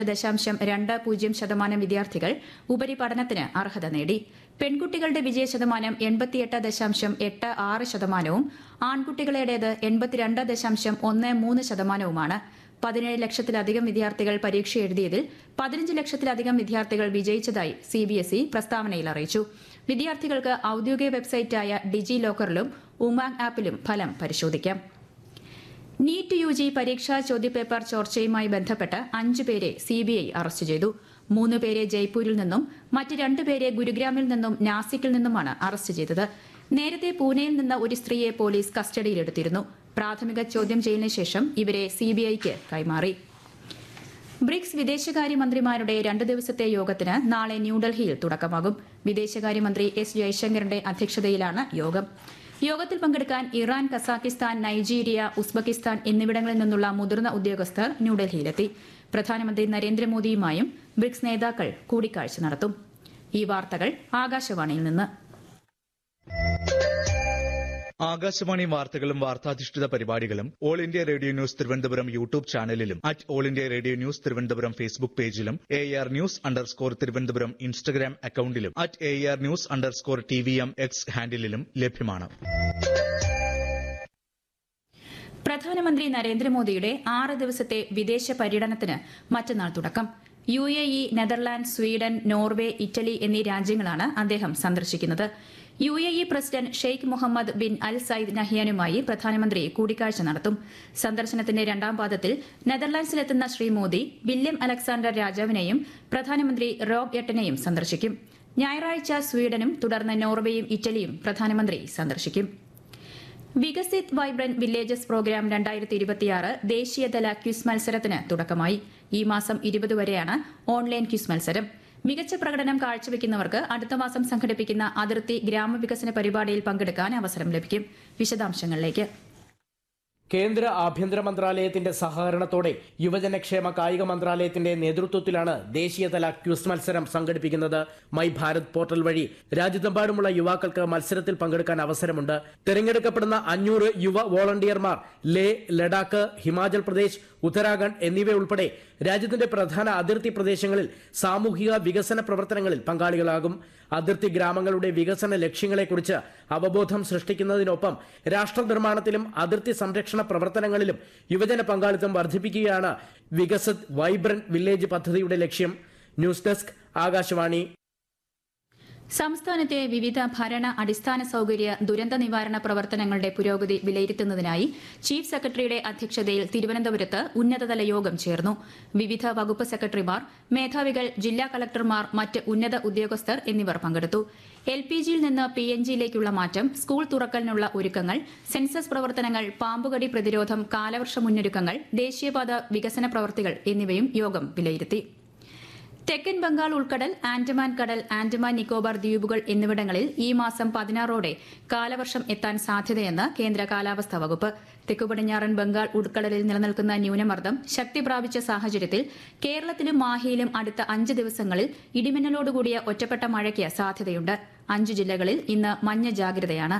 ദശാംശം രണ്ട് പൂജ്യം ശതമാനം വിദ്യാർത്ഥികൾ ഉപരിപഠനത്തിന് അർഹത നേടി പെൺകുട്ടികളുടെ വിജയ ശതമാനം എൺപത്തിയെട്ട് ദശാംശം എട്ട് ആറ് ശതമാനവും ആൺകുട്ടികളുടേത് എൺപത്തിരണ്ട് ദശാംശം ഒന്ന് മൂന്ന് ശതമാനവുമാണ് പതിനേഴ് ലക്ഷത്തിലധികം വിദ്യാർത്ഥികൾ പരീക്ഷ എഴുതിയതിൽ പതിനഞ്ച് ലക്ഷത്തിലധികം വിദ്യാർത്ഥികൾ വിജയിച്ചതായി സിബിഎസ്ഇ പ്രസ്താവനയിൽ അറിയിച്ചു വിദ്യാർത്ഥികൾക്ക് ഔദ്യോഗിക വെബ്സൈറ്റായ ഡിജി ലോക്കറിലും ഉമാങ് ആപ്പിലും ഫലം പരിശോധിക്കാം നീറ്റ് യു ജി പരീക്ഷാ ചോദ്യപേപ്പർ ചോർച്ചയുമായി ബന്ധപ്പെട്ട് അഞ്ചു പേരെ സിബിഐ അറസ്റ്റ് ചെയ്തു മൂന്ന് പേരെ ജയ്പൂരിൽ നിന്നും മറ്റ് രണ്ടുപേരെ ഗുരുഗ്രാമിൽ നിന്നും നാസിക്കിൽ നിന്നുമാണ് അറസ്റ്റ് ചെയ്തത് നേരത്തെ പൂനെയിൽ നിന്ന് ഒരു സ്ത്രീയെ പോലീസ് കസ്റ്റഡിയിലെടുത്തിരുന്നു പ്രാഥമിക ചോദ്യം ചെയ്യലിന് ശേഷം ഇവരെ സിബിഐക്ക് കൈമാറി ബ്രിക്സ് വിദേശകാര്യമന്ത്രിമാരുടെ രണ്ട് ദിവസത്തെ യോഗത്തിന് നാളെ ന്യൂഡൽഹിയിൽ തുടക്കമാകും വിദേശകാര്യമന്ത്രി എസ് ജയശങ്കറിന്റെ അധ്യക്ഷതയിലാണ് യോഗം യോഗത്തിൽ പങ്കെടുക്കാൻ ഇറാൻ കസാക്കിസ്ഥാൻ നൈജീരിയ ഉസ്ബെക്കിസ്ഥാൻ എന്നിവിടങ്ങളിൽ നിന്നുള്ള മുതിർന്ന ഉദ്യോഗസ്ഥർ ന്യൂഡൽഹിയിലെത്തി പ്രധാനമന്ത്രി നരേന്ദ്രമോദിയുമായും ബ്രിക്സ് നേതാക്കൾ കൂടിക്കാഴ്ച നടത്തും ഈ വാർത്തകൾ ആകാശവാണിയിൽ നിന്ന് ആകാശവാണി വാർത്തകളും വാർത്താധിഷ്ഠിത പരിപാടികളും All India Radio News Thiruvananthapuram YouTube ചാനലിലും at All India Radio News Thiruvananthapuram Facebook പേജിലും A R news underscore Thiruvananthapuram Instagram അക്കൌണ്ടിലും at A R news underscore T V M X ഹാൻഡിലും ലഭ്യമാണ് പ്രധാനമന്ത്രി നരേന്ദ്രമോദിയുടെ ആറ് ദിവസത്തെ വിദേശ പര്യടനത്തിന് മറ്റന്നാൾ തുടക്കം U A E Netherland Sweden Norway Italy എന്നീ രാജ്യങ്ങളാണ് അദ്ദേഹം സന്ദർശിക്കുന്നത് U A E president Sheikh Mohammed bin Al Zayed നഹിയാനുമായി പ്രധാനമന്ത്രി കൂടിക്കാഴ്ച നടത്തും സന്ദർശനത്തിന്റെ രണ്ടാം പാദത്തിൽ നെതർലാൻഡ്സിലെത്തുന്ന ശ്രീ മോദി വില്യം അലക്സാണ്ടർ രാജാവിനെയും പ്രധാനമന്ത്രി റോബ് എട്ടനെയും സന്ദർശിക്കും ഞായറാഴ്ച സ്വീഡനും തുടർന്ന് നോർവേയും ഇറ്റലിയും പ്രധാനമന്ത്രി സന്ദർശിക്കും വികസിത് വൈബ്രന്റ് വില്ലേജസ് പ്രോഗ്രാം രണ്ടായിരത്തി ഇരുപത്തിയാറ് ദേശീയതല ക്വിസ് മത്സരത്തിന് തുടക്കമായി ഈ മാസം ഇരുപത് വരെയാണ് ഓൺലൈൻ ക്വിസ് മത്സരം മികച്ച പ്രകടനം കാഴ്ചവെക്കുന്നവർക്ക് അടുത്ത മാസം സംഘടിപ്പിക്കുന്ന അതിർത്തി ഗ്രാമവികസന പരിപാടിയിൽ പങ്കെടുക്കാൻ അവസരം ലഭിക്കും വിശദാംശങ്ങളിലേക്ക് കേന്ദ്ര ആഭ്യന്തര മന്ത്രാലയത്തിന്റെ സഹകരണത്തോടെ യുവജനക്ഷേമ കായിക മന്ത്രാലയത്തിന്റെ നേതൃത്വത്തിലാണ് ദേശീയതല ക്യൂസ് മത്സരം സംഘടിപ്പിക്കുന്നത് മൈ ഭാരത് പോർട്ടൽ വഴി രാജ്യത്തെമ്പാടുമുള്ള യുവാക്കൾക്ക് മത്സരത്തിൽ പങ്കെടുക്കാൻ അവസരമുണ്ട് തിരഞ്ഞെടുക്കപ്പെടുന്ന അഞ്ഞൂറ് യുവ വോളണ്ടിയർമാർ ലേ ലഡാക്ക് ഹിമാചൽ പ്രദേശ് ഉത്തരാഖണ്ഡ് എന്നിവയുൾപ്പെടെ രാജ്യത്തിന്റെ പ്രധാന അതിർത്തി പ്രദേശങ്ങളിൽ സാമൂഹിക വികസന പ്രവർത്തനങ്ങളിൽ പങ്കാളികളാകും അതിർത്തി ഗ്രാമങ്ങളുടെ വികസന ലക്ഷ്യങ്ങളെക്കുറിച്ച് അവബോധം സൃഷ്ടിക്കുന്നതിനൊപ്പം രാഷ്ട്ര നിർമ്മാണത്തിലും അതിർത്തി സംരക്ഷണ പ്രവർത്തനങ്ങളിലും യുവജന പങ്കാളിത്തം വർദ്ധിപ്പിക്കുകയാണ് വികസിത് വൈബ്രന്റ് വില്ലേജ് പദ്ധതിയുടെ ലക്ഷ്യം ന്യൂസ് ഡെസ്ക് ആകാശവാണി സംസ്ഥാനത്തെ വിവിധ ഭരണ അടിസ്ഥാന സൌകര്യ ദുരന്ത നിവാരണ പ്രവർത്തനങ്ങളുടെ പുരോഗതി വിലയിരുത്തുന്നതിനായി ചീഫ് സെക്രട്ടറിയുടെ അധ്യക്ഷതയിൽ തിരുവനന്തപുരത്ത് ഉന്നതതല യോഗം ചേർന്നു വിവിധ വകുപ്പ് സെക്രട്ടറിമാർ മേധാവികൾ ജില്ലാ കളക്ടർമാർ മറ്റ് ഉന്നത ഉദ്യോഗസ്ഥർ എന്നിവർ പങ്കെടുത്തു എൽ പി ജിയിൽ നിന്ന് പി എൻ ജിയിലേക്കുള്ള മാറ്റം സ്കൂൾ തുറക്കലിനുള്ള ഒരുക്കങ്ങൾ സെൻസസ് പ്രവർത്തനങ്ങൾ പാമ്പുകടി പ്രതിരോധം കാലവർഷ മുന്നൊരുക്കങ്ങൾ ദേശീയപാത വികസന പ്രവൃത്തികൾ എന്നിവയും യോഗം വിലയിരുത്തി തെക്കൻ ബംഗാൾ ഉൾക്കടൽ ആൻഡമാൻ കടൽ ആൻഡമാൻ നിക്കോബാർ ദ്വീപുകൾ എന്നിവിടങ്ങളിൽ ഈ മാസം പതിനാറോടെ കാലവർഷം എത്താൻ സാധ്യതയെന്ന് കേന്ദ്ര കാലാവസ്ഥാ വകുപ്പ് തെക്കുപടിഞ്ഞാറൻ ബംഗാൾ ഉൾക്കടലിൽ നിലനിൽക്കുന്ന ന്യൂനമർദ്ദം ശക്തി പ്രാപിച്ച സാഹചര്യത്തിൽ കേരളത്തിലും മാഹിയിലും അടുത്ത അഞ്ച് ദിവസങ്ങളിൽ ഇടിമിന്നലോടുകൂടിയ ഒറ്റപ്പെട്ട മഴയ്ക്ക് സാധ്യതയുണ്ട് അഞ്ച് ജില്ലകളിൽ ഇന്ന് മഞ്ഞ ജാഗ്രതയാണ്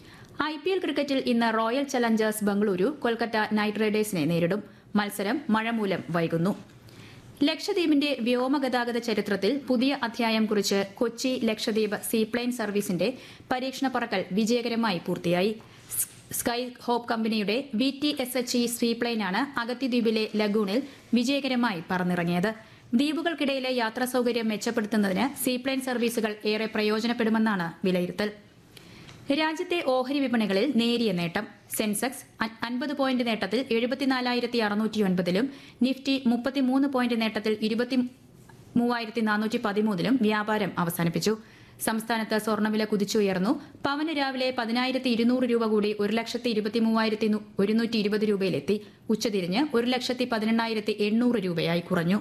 ഐ പി എൽ ക്രിക്കറ്റിൽ ഇന്ന് Royal Challengers Bengaluru Kolkata Knight റൈഡേഴ്സിനെ നേരിടും മത്സരം മഴ മൂലം വൈകുന്നു ലക്ഷദ്വീപിന്റെ വ്യോമഗതാഗത ചരിത്രത്തിൽ പുതിയ അധ്യായം കുറിച്ച് കൊച്ചി ലക്ഷദ്വീപ് സീപ്ലെയിൻ സർവീസിന്റെ പരീക്ഷണ പറക്കൽ വിജയകരമായി പൂർത്തിയായി സ്- സ്കൈ ഹോപ്പ് കമ്പനിയുടെ V T S H E സീപ്ലെയിനാണ് അഗത്തിദ്വീപിലെ ലഗൂണിൽ വിജയകരമായി പറന്നിറങ്ങിയത് ദ്വീപുകൾക്കിടയിലെ യാത്രാ സൌകര്യം മെച്ചപ്പെടുത്തുന്നതിന് സീപ്ലെയിൻ സർവീസുകൾ ഏറെ പ്രയോജനപ്പെടുമെന്നാണ് വിലയിരുത്തൽ രാജ്യത്തെ ഓഹരി വിപണികളിൽ നേരിയ നേട്ടം സെൻസെക്സ് അ- അൻപത് പോയിന്റ് നേട്ടത്തിൽ എഴുപത്തിനാലായിരത്തി അറുന്നൂറ്റിയൊൻപതിലും നിഫ്റ്റി മുപ്പത്തിമൂന്ന് പോയിന്റ് നേട്ടത്തിൽ ഇരുപത്തി മൂവായിരത്തി നാനൂറ്റി പതിമൂന്നിലും വ്യാപാരം അവസാനിപ്പിച്ചു സംസ്ഥാനത്ത് സ്വർണ്ണവില കുതിച്ചുയർന്നു പവന് രാവിലെ പതിനായിരത്തി ഇരുന്നൂറ് രൂപ കൂടി ഒരു ലക്ഷത്തി ഇരുപത്തി മൂവായിരത്തി നു- ഒരുന്നൂറ്റി ഇരുപത് രൂപയിലെത്തി ഉച്ചതിരിഞ്ഞ് ഒരു ലക്ഷത്തി പതിനെണ്ണായിരത്തി എണ്ണൂറ് രൂപയായി കുറഞ്ഞു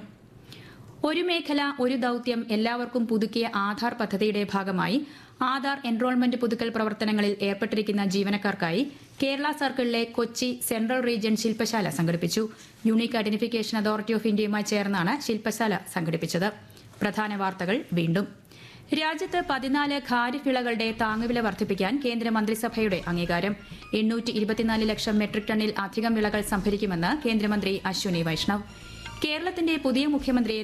ഒരു മേഖല ഒരു ദൌത്യം എല്ലാവർക്കും പുതുക്കിയ ആധാർ പദ്ധതിയുടെ ഭാഗമായി ആധാർ എൻറോൾമെന്റ് പുതുക്കൽ പ്രവർത്തനങ്ങളിൽ ഏർപ്പെട്ടിരിക്കുന്ന ജീവനക്കാർക്കായി കേരള സർക്കിളിലെ കൊച്ചി സെൻട്രൽ റീജിയൻ ശില്പശാല സംഘടിപ്പിച്ചു യൂണീക്ക് ഐഡന്റിഫിക്കേഷൻ അതോറിറ്റി ഓഫ് ഇന്ത്യയുമായി ചേർന്നാണ് ശില്പശാല സംഘടിപ്പിച്ചത് പ്രധാന വാർത്തകൾ വീണ്ടും രാജ്യത്ത് പതിനാല് ഖാരിഫ് വിളകളുടെ താങ്ങുവില വർദ്ധിപ്പിക്കാൻ കേന്ദ്ര മന്ത്രിസഭയുടെ അംഗീകാരം എണ്ണൂറ്റി ഇരുപത്തിനാല് ലക്ഷം മെട്രിക് ടണ്ണിൽ അധികം വിളകൾ സംഭരിക്കുമെന്ന് കേന്ദ്രമന്ത്രി അശ്വിനി വൈഷ്ണവ് കേരളത്തിന്റെ പുതിയ മുഖ്യമന്ത്രിയെ